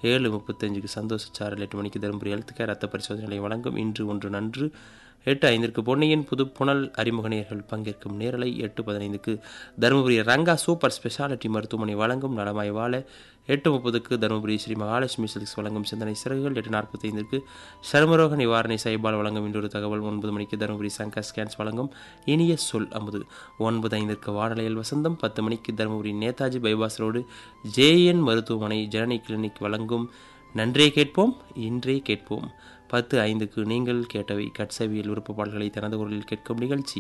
ஏழு முப்பத்தஞ்சுக்கு சந்தோஷ சாரல் எட்டு மணிக்கு தருமபுரி ஹெல்த் கேர் ரத்த பரிசோதனை நிலையம் வழங்கும் இன்று ஒன்று நன்று எட்டு ஐந்திற்கு பொன்னியின் புது புனல் அறிமுகநேயர்கள் பங்கேற்கும் நேரலை எட்டு பதினைந்துக்கு தருமபுரி ரங்கா சூப்பர் ஸ்பெஷாலிட்டி மருத்துவமனை வழங்கும் நலமாய் வாழ எட்டு முப்பதுக்கு தருமபுரி ஸ்ரீ மகாலட்சுமி சில்க்ஸ் வழங்கும் சிந்தனை சிறகுகள் எட்டு நாற்பத்தைந்திற்கு சர்மரோக நிவாரணை சைபால் வழங்கும் இன்றொரு தகவல் ஒன்பது மணிக்கு தருமபுரி சங்கர் ஸ்கேன்ஸ் வழங்கும் இனிய சொல் அமுது ஒன்பது ஐந்திற்கு வானலையில் வசந்தம் பத்து மணிக்கு Dharmapuri Netaji bypass road JN மருத்துவமனை ஜனனி கிளினிக் வழங்கும் நன்றே கேட்போம் இன்றே கேட்போம் பத்து ஐந்துக்கு நீங்கள் கேட்டவை கட்சவியல் விருப்ப பாடல்களை தனது குரலில் கேட்கும் நிகழ்ச்சி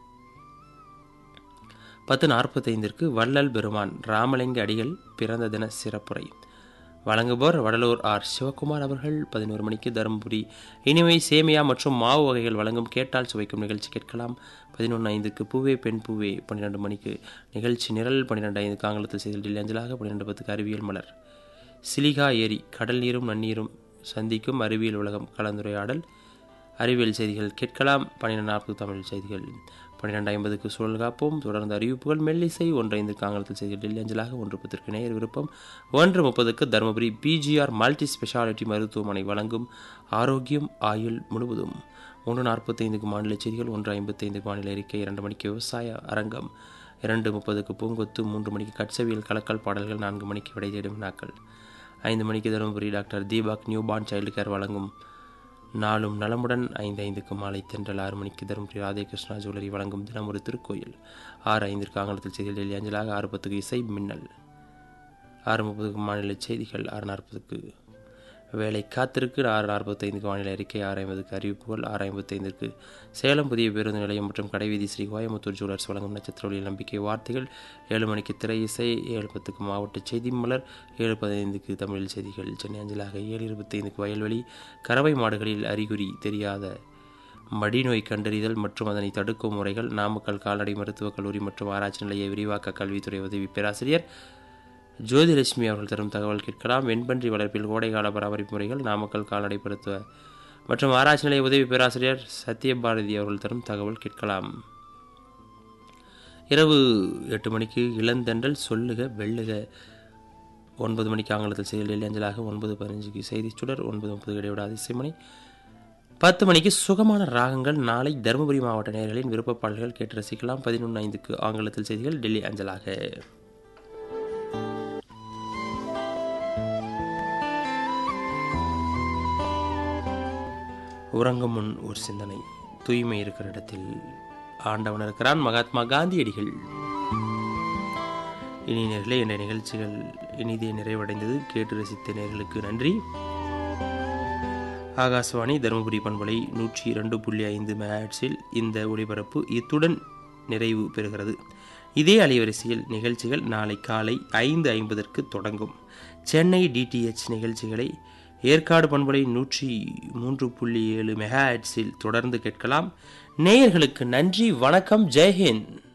பத்து நாற்பத்தைந்திற்கு வள்ளல் பெருமான் ராமலிங்க அடிகள் பிறந்த தின சிறப்புரை வழங்குபவர் வடலூர் ஆர் சிவகுமார் அவர்கள் பதினோரு மணிக்கு தருமபுரி இனிமை சேமியா மற்றும் மாவு வகைகள் வழங்கும் கேட்டால் சுவைக்கும் நிகழ்ச்சி கேட்கலாம் பதினொன்று ஐந்துக்கு பூவே பெண் பூவே பன்னிரெண்டு மணிக்கு நிகழ்ச்சி நிரல் பன்னிரெண்டு ஐந்துக்கு ஆங்கிலத்தில் செய்தியில் அஞ்சலாக பன்னிரெண்டு பத்துக்கு அறிவியல் மலர் சிலிகா ஏரி கடல் நீரும் நன்னீரும் சந்திக்கும் அறிவியல் உலகம் கலந்துரையாடல் அறிவியல் செய்திகள் கேட்கலாம் பன்னிரெண்டு நாற்பது தமிழ் செய்திகள் பன்னிரெண்டு ஐம்பதுக்கு சூழல் காப்போம் தொடர்ந்து அறிவிப்புகள் மெல்லிசை ஒன்று ஐந்துக்கு ஆங்கிலத்தில் செய்திகள் டெல்லி அஞ்சலாக ஒன்று பத்திற்கு நேர் விருப்பம் ஒன்று முப்பதுக்கு தருமபுரி பிஜிஆர் மல்டி ஸ்பெஷாலிட்டி மருத்துவமனை வழங்கும் ஆரோக்கியம் ஆயுள் முழுவதும் ஒன்று நாற்பத்தைந்துக்கு மாநில செய்திகள் ஒன்று ஐம்பத்தைந்துக்கு மாநில அறிக்கை இரண்டு மணிக்கு விவசாய அரங்கம் இரண்டு முப்பதுக்கு பூங்கொத்து மூன்று மணிக்கு கட்சவியல் கலக்கல் பாடல்கள் நான்கு மணிக்கு விடை தேடும் நாட்கள் ஐந்து மணிக்கு Dharmapuri doctor Deepak new born child care வழங்கும் நாளும் நலமுடன் ஐந்து ஐந்துக்கு மாலை தென்றல் ஆறு மணிக்கு தருமபுரி ராதேகிருஷ்ணா ஜுவல்லரி வழங்கும் தினம் ஒரு திருக்கோயில் ஆறு ஐந்திற்கு ஆங்கிலத்தில் செய்திகள் டெல்லி அஞ்சலாக ஆறு பத்துக்கு இசை மின்னல் ஆறு முப்பதுக்கு மாநில செய்திகள் ஆறு நாற்பதுக்கு வேலை காத்திருக்கு ஆறு நாற்பத்தைந்துக்கு வானிலை அறிக்கை ஆறு ஐம்பதுக்கு அறிவிப்புகள் ஆறு ஐம்பத்தைந்துக்கு சேலம் புதிய பேருந்து நிலையம் மற்றும் கடைவீதி ஸ்ரீ கோயம்புத்தூர் ஜுவலர்ஸ் வழங்கும் நட்சத்திர ஒளியில் நம்பிக்கை வார்த்தைகள் ஏழு மணிக்கு திரை இசை ஏழு பத்துக்கு மாவட்ட செய்தி மலர் ஏழு பதினைந்துக்கு தமிழில் செய்திகள் சென்னை அஞ்சலாக ஏழு இருபத்தைந்துக்கு வயல்வெளி கறவை மாடுகளில் அறிகுறி தெரியாத மடிநோய் கண்டறிதல் மற்றும் அதனை தடுக்கும் முறைகள் நாமக்கல் கால்நடை மருத்துவக் கல்லூரி மற்றும் ஆராய்ச்சி நிலைய விரிவாக்க கல்வித்துறை உதவி பேராசிரியர் ஜோதிலட்சுமி அவர்கள் தரும் தகவல் கேட்கலாம் வெண்பன்றி வளர்ப்பில் கோடைகால பராமரிப்பு முறைகள் நாமக்கல் கால்நடை மருத்துவ மற்றும் ஆராய்ச்சி நிலைய உதவி பேராசிரியர் சத்யபாரதி அவர்கள் தரும் தகவல் கேட்கலாம் இரவு எட்டு மணிக்கு இளந்தென்றல் சொல்லுக வெள்ளுக ஒன்பது மணிக்கு ஆங்கிலத்தில் செய்தியில் அஞ்சலாக ஒன்பது பதினஞ்சுக்கு செய்தி சுடர் ஒன்பது முப்பது இடைவிட அதிசயமணி பத்து மணிக்கு சுகமான ராகங்கள் நாளை தருமபுரி மாவட்ட நேயர்களின் விருப்ப பாடல்கள் கேட்டு ரசிக்கலாம் பதினொன்று ஐந்துக்கு ஆங்கிலத்தில் செய்திகள் டெல்லி அஞ்சலாக உறங்கும் முன் ஒரு சிந்தனை தூய்மை இருக்கிற இடத்தில் ஆண்டவன் இருக்கிறான் மகாத்மா காந்தியடிகள் இனி நேர்களே என்ற நிகழ்ச்சிகள் இனிதே நிறைவடைந்தது கேட்டு ரசித்த நேர்களுக்கு நன்றி ஆகாசவாணி தருமபுரி பண்பலை நூற்றி இரண்டு புள்ளி ஐந்து மேட்ஸில் இந்த ஒளிபரப்பு இத்துடன் நிறைவு பெறுகிறது இதே அலைவரிசையில் நிகழ்ச்சிகள் நாளை காலை ஐந்து ஐம்பதற்கு தொடங்கும் சென்னை டிடிஹெச் நிகழ்ச்சிகளை ஏற்காடு பண்பலை நூற்றி மூன்று புள்ளி ஏழு மெகா தொடர்ந்து கேட்கலாம் நேயர்களுக்கு நன்றி வணக்கம் ஜெய்ஹிந்த்